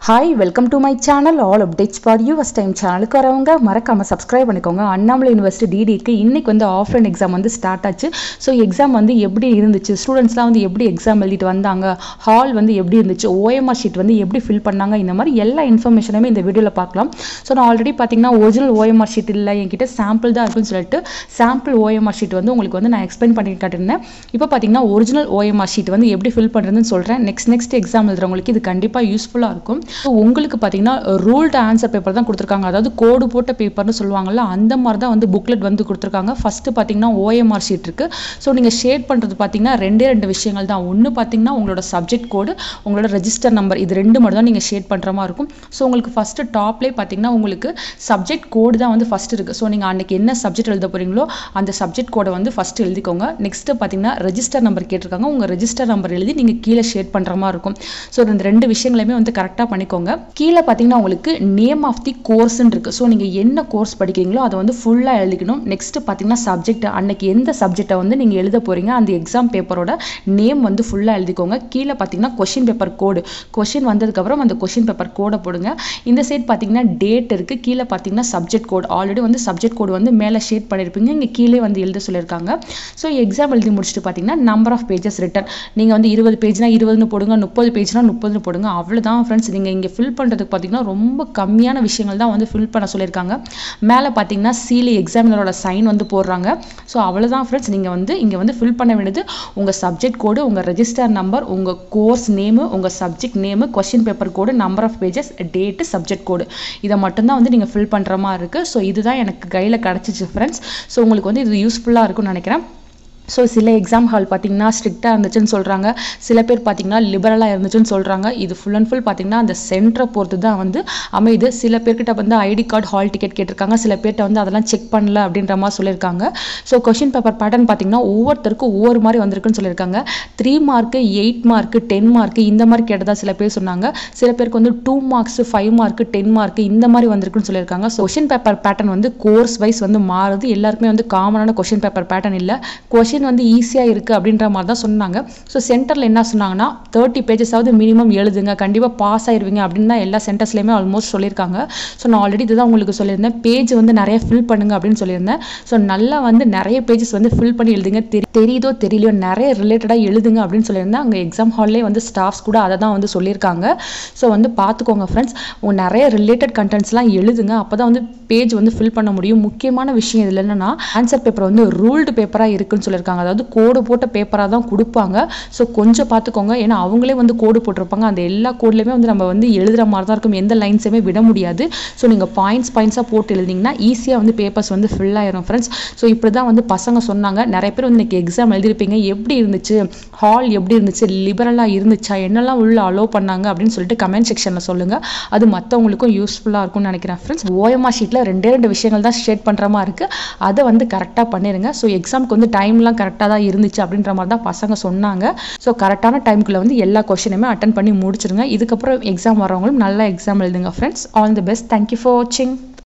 hi welcome to my channel all updates for you first time சேனலுக்கு வரவங்க மறக்காமல் subscribe பண்ணிக்கோங்க அண்ணாமலை யூனிவர்சிட்டி டிடிக்கு இன்னைக்கு வந்து ஆஃப்லைன் எக்ஸாம் வந்து ஸ்டார்ட் ஆச்சு ஸோ எக்ஸாம் வந்து எப்படி இருந்துச்சு ஸ்டூடெண்ட்ஸ்லாம் வந்து எப்படி எக்ஸாம் எழுதிட்டு வந்தாங்க ஹால் வந்து எப்படி இருந்துச்சு ஓஎம்ஆர் ஷீட் வந்து எப்படி ஃபில் பண்ணாங்க இந்த மாதிரி எல்லா இன்ஃபர்மேஷனுமே இந்த வீடியோவில் பார்க்கலாம் ஸோ நான் ஆல்ரெடி பார்த்தீங்கன்னா ஒரிஜினல் ஓஎம்ஆர் ஷீட் இல்லை என்கிட்ட சாம்பிள் தான் இருக்குன்னு சொல்லிட்டு சாம்பிள் ஓஎம்ஆர் ஷீட் வந்து உங்களுக்கு வந்து நான் எக்ஸ்பிளைன் பண்ணி காட்டியிருந்தேன் இப்போ பார்த்தீங்கன்னா ஒரிஜினல் ஓஎம்ஆர் ஷீட் வந்து எப்படி ஃபில் பண்ணுறதுன்னு சொல்கிறேன் நெக்ஸ்ட் நெக்ஸ்ட் எக்ஸாம் எழுதுறவங்களுக்கு இது கண்டிப்பாக யூஸ்ஃபுல்லாக இருக்கும் ஸோ உங்களுக்கு பார்த்தீங்கன்னா ரூல்டு ஆன்சர் பேப்பர் தான் கொடுத்துருக்காங்க அதாவது கோடு போட்ட பேப்பர்னு சொல்லுவாங்கல்ல அந்த மாதிரி தான் வந்து புக்லெட் வந்து கொடுத்துருக்காங்க ஃபஸ்ட்டு பார்த்தீங்கன்னா ஓஎம்ஆர் ஷீட் இருக்குது ஸோ நீங்கள் ஷேட் பண்ணுறது பார்த்தீங்கன்னா ரெண்டே ரெண்டு விஷயங்கள் தான் ஒன்று பார்த்தீங்கன்னா உங்களோட சப்ஜெக்ட் கோடு உங்களோட ரெஜிஸ்டர் நம்பர் இது ரெண்டு மட்டும் தான் நீங்கள் ஷேட் பண்ணுற மாதிரி இருக்கும் ஸோ உங்களுக்கு ஃபஸ்ட்டு டாப்லேயே பார்த்தீங்கன்னா உங்களுக்கு சப்ஜெக்ட் கோடு தான் வந்து ஃபஸ்ட் இருக்குது ஸோ நீங்கள் அன்றைக்கி என்ன சப்ஜெக்ட் எழுத போகிறீங்களோ அந்த சப்ஜெக்ட் கோடை வந்து ஃபஸ்ட்டு எழுதிக்கோங்க நெக்ஸ்ட்டு பார்த்தீங்கன்னா ரெஜிஸ்டர் நம்பர் கேட்டிருக்காங்க உங்கள் ரெஜிஸ்டர் நம்பர் எழுதி நீங்கள் கீழே ஷேட் பண்ணுற மாதிரி இருக்கும் ஸோ இந்த ரெண்டு விஷயங்களையுமே வந்து கரெக்டாக பண்ணிக்கோங்க கீழே பார்த்தீங்கன்னா உங்களுக்கு நேம் ஆஃப் தி கோர்ஸ்ன்னு இருக்குது ஸோ நீங்கள் என்ன கோர்ஸ் படிக்கிறீங்களோ அதை வந்து ஃபுல்லாக எழுதிக்கணும் நெக்ஸ்ட்டு பார்த்தீங்கன்னா சப்ஜெக்ட் அன்னைக்கு எந்த சப்ஜெக்டை வந்து நீங்கள் எழுத போகிறீங்க அந்த எக்ஸாம் பேப்பரோட நேம் வந்து ஃபுல்லாக எழுதிக்கோங்க கீழே பார்த்தீங்கன்னா கொஷின் பேப்பர் கோடு கொஷின் வந்ததுக்கப்புறம் அந்த கொஷின் பேப்பர் கோடை போடுங்க இந்த சைட் பார்த்தீங்கன்னா டேட் இருக்குது கீழே பார்த்தீங்கன்னா சப்ஜெக்ட் கோட் ஆல்ரெடி வந்து சப்ஜெக்ட் கோடு வந்து மேலே ஷேட் பண்ணியிருப்பீங்க இங்கே கீழே வந்து எழுத சொல்லியிருக்காங்க ஸோ எக்ஸாம் எழுதி முடிச்சுட்டு பார்த்தீங்கன்னா நம்பர் ஆஃப் பேஜஸ் ரிட்டன் நீங்கள் வந்து இருபது பேஜ்னா இருபதுன்னு போடுங்க முப்பது பேஜ்னா முப்பதுன்னு போடுங்க அவ்வளோதான் ஃப்ரெண்ட்ஸ் நீங்கள் இங்கே ஃபில் பண்ணுறதுக்கு பார்த்தீங்கன்னா ரொம்ப கம்மியான விஷயங்கள் தான் வந்து ஃபில் பண்ண சொல்லியிருக்காங்க மேலே பார்த்தீங்கன்னா சீலி எக்ஸாமினரோட சைன் வந்து போடுறாங்க ஸோ அவ்வளோதான் ஃப்ரெண்ட்ஸ் நீங்கள் வந்து இங்கே வந்து ஃபில் பண்ண வேண்டியது உங்கள் சப்ஜெக்ட் கோடு உங்கள் ரெஜிஸ்டர் நம்பர் உங்கள் கோர்ஸ் நேமு உங்கள் subject name question paper code number of pages date subject code இதை மட்டும்தான் வந்து நீங்கள் ஃபில் பண்ணுற மாதிரி இருக்குது ஸோ இதுதான் எனக்கு கையில் கிடச்சிச்சு ஃப்ரெண்ட்ஸ் ஸோ உங்களுக்கு வந்து இது யூஸ்ஃபுல்லாக இருக்கும்னு நினைக்கிறேன் ஸோ சில எக்ஸாம் ஹால் பார்த்தீங்கன்னா ஸ்ட்ரிக்டாக இருந்துச்சுன்னு சொல்கிறாங்க சில பேர் பார்த்தீங்கன்னா லிபரலாக இருந்துச்சுன்னு சொல்கிறாங்க இது ஃபுல் அண்ட் ஃபுல் பார்த்தீங்கன்னா அந்த சென்டரை பொறுத்து தான் வந்து அமையுது சில பேர்கிட்ட வந்து ஐடி கார்டு ஹால் டிக்கெட் கேட்டிருக்காங்க சில பேர்கிட்ட வந்து அதெல்லாம் செக் பண்ணல அப்படின்ற மாதிரி சொல்லியிருக்காங்க ஸோ கொஷின் பேப்பர் பேட்டர்ன் பார்த்தீங்கன்னா ஒவ்வொருத்தருக்கும் ஒவ்வொரு மாதிரி வந்திருக்குன்னு சொல்லியிருக்காங்க three mark eight mark ten mark இந்த மாதிரி கேட்டதா சில பேர் சொன்னாங்க சில பேருக்கு வந்து two marks five mark ten mark இந்த மாதிரி வந்திருக்குன்னு சொல்லியிருக்காங்க ஸோ கொஷின் பேப்பர் பேட்டர்ன் வந்து கோர்ஸ் வைஸ் வந்து மாறுது எல்லாருக்குமே வந்து காமனான கொஷின் பேப்பர் பேட்டர்ன் இல்லை கொஷின் கொஷின் வந்து ஈஸியாக இருக்குது அப்படின்ற மாதிரி தான் சொன்னாங்க ஸோ சென்டரில் என்ன சொன்னாங்கன்னா தேர்ட்டி பேஜஸாவது மினிமம் எழுதுங்க கண்டிப்பாக பாஸ் ஆயிருவீங்க அப்படின்னு தான் எல்லா சென்டர்ஸ்லையுமே ஆல்மோஸ்ட் சொல்லியிருக்காங்க ஸோ நான் ஆல்ரெடி இதுதான் உங்களுக்கு சொல்லியிருந்தேன் பேஜ் வந்து நிறைய ஃபில் பண்ணுங்க அப்படின்னு சொல்லியிருந்தேன் ஸோ நல்லா வந்து நிறைய பேஜஸ் வந்து ஃபில் பண்ணி எழுதுங்க தெரி தெரியுதோ தெரியலையோ நிறைய ரிலேட்டடாக எழுதுங்க அப்படின்னு சொல்லியிருந்தேன் அங்கே எக்ஸாம் ஹால்லே வந்து ஸ்டாஃப்ஸ் கூட அதை தான் வந்து சொல்லியிருக்காங்க ஸோ வந்து பார்த்துக்கோங்க ஃப்ரெண்ட்ஸ் உங்கள் நிறைய ரிலேட்டட் கண்டென்ட்ஸ்லாம் எழுதுங்க அப்போ தான் வந்து பேஜ் வந்து ஃபில் பண்ண முடியும் முக்கியமான விஷயம் இதில் என்னென்னா ஆன்சர் பேப்பர் வந்து ரூல்டு பேப்பராக இருக்குன்னு சொல்லியிருக்காங்க சொல்லியிருக்காங்க அதாவது கோடு போட்ட பேப்பராக தான் கொடுப்பாங்க ஸோ கொஞ்சம் பார்த்துக்கோங்க ஏன்னா அவங்களே வந்து கோடு போட்டிருப்பாங்க அந்த எல்லா கோட்லையுமே வந்து நம்ம வந்து எழுதுகிற மாதிரி தான் இருக்கும் எந்த லைன்ஸுமே விட முடியாது ஸோ நீங்கள் பாயிண்ட்ஸ் பாயிண்ட்ஸாக போட்டு எழுதிங்கன்னா ஈஸியாக வந்து பேப்பர்ஸ் வந்து ஃபில் ஆயிரும் ஃப்ரெண்ட்ஸ் ஸோ இப்படி தான் வந்து பசங்க சொன்னாங்க நிறைய பேர் வந்து இன்னைக்கு எக்ஸாம் எழுதிருப்பீங்க எப்படி இருந்துச்சு ஹால் எப்படி இருந்துச்சு லிபரலாக இருந்துச்சா என்னெல்லாம் உள்ள அலோவ் பண்ணாங்க அப்படின்னு சொல்லிட்டு கமெண்ட் செக்ஷனில் சொல்லுங்கள் அது மற்றவங்களுக்கும் யூஸ்ஃபுல்லாக இருக்கும்னு நினைக்கிறேன் ஃப்ரெண்ட்ஸ் ஓஎம்ஆர் ஷீட்டில் ரெண்டே ரெண்டு விஷயங்கள் தான் ஷேட் பண்ணுற மாதிரி இருக்குது அதை வந்து கரெக்டாக பண்ணிடுங்க ஸோ எக்ஸாமுக்கு வந்து டைம்லாம் கரெக்டாக தான் இருந்துச்சு அப்படின்ற மாதிரி தான் பசங்க சொன்னாங்க ஸோ கரெக்டான டைமுக்குள்ளே வந்து எல்லா கொஷினுமே அட்டன் பண்ணி முடிச்சிருங்க இதுக்கப்புறம் எக்ஸாம் வரவங்களும் நல்லா எக்ஸாம் எழுதுங்க friends all the best thank you for வாட்சிங்